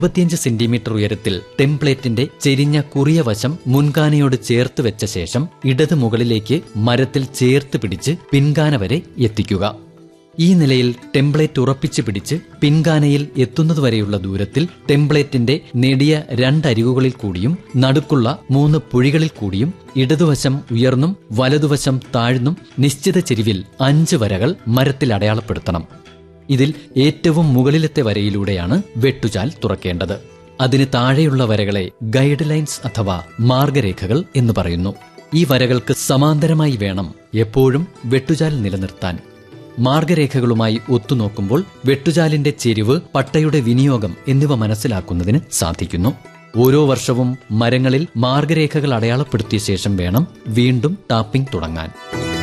ഇരുപത്തിയഞ്ച് സെന്റിമീറ്റർ ഉയരത്തിൽ ടെംപ്ലേറ്റിന്റെ ചെരിഞ്ഞ കുറിയ വശം മുൻകാനയോട് ചേർത്ത് വെച്ച ശേഷം ഇടത് മുകളിലേക്ക് മരത്തിൽ ചേർത്ത് പിടിച്ച് പിൻകാന വരെ എത്തിക്കുക ഈ നിലയിൽ ടെംപ്ലേറ്റ് ഉറപ്പിച്ചു പിടിച്ച് പിൻകാനയിൽ എത്തുന്നതുവരെയുള്ള ദൂരത്തിൽ ടെംപ്ലേറ്റിന്റെ നെടിയ രണ്ടരികുകളിൽ കൂടിയും നടുക്കുള്ള മൂന്ന് പുഴികളിൽ കൂടിയും ഇടതുവശം ഉയർന്നും വലതുവശം താഴ്ന്നും നിശ്ചിത ചെരിവിൽ അഞ്ച് വരകൾ മരത്തിൽ അടയാളപ്പെടുത്തണം ഇതിൽ ഏറ്റവും മുകളിലത്തെ വരയിലൂടെയാണ് വെട്ടുചാൽ തുറക്കേണ്ടത് അതിന് താഴെയുള്ള വരകളെ ഗൈഡ് ലൈൻസ് അഥവാ മാർഗരേഖകൾ എന്ന് പറയുന്നു ഈ വരകൾക്ക് സമാന്തരമായി വേണം എപ്പോഴും വെട്ടുചാൽ നിലനിർത്താൻ മാർഗരേഖകളുമായി ഒത്തുനോക്കുമ്പോൾ വെട്ടുചാലിന്റെ ചെരിവ് പട്ടയുടെ വിനിയോഗം എന്നിവ മനസ്സിലാക്കുന്നതിന് സാധിക്കുന്നു ഓരോ വർഷവും മരങ്ങളിൽ മാർഗരേഖകൾ അടയാളപ്പെടുത്തിയ ശേഷം വേണം വീണ്ടും ടാപ്പിംഗ് തുടങ്ങാൻ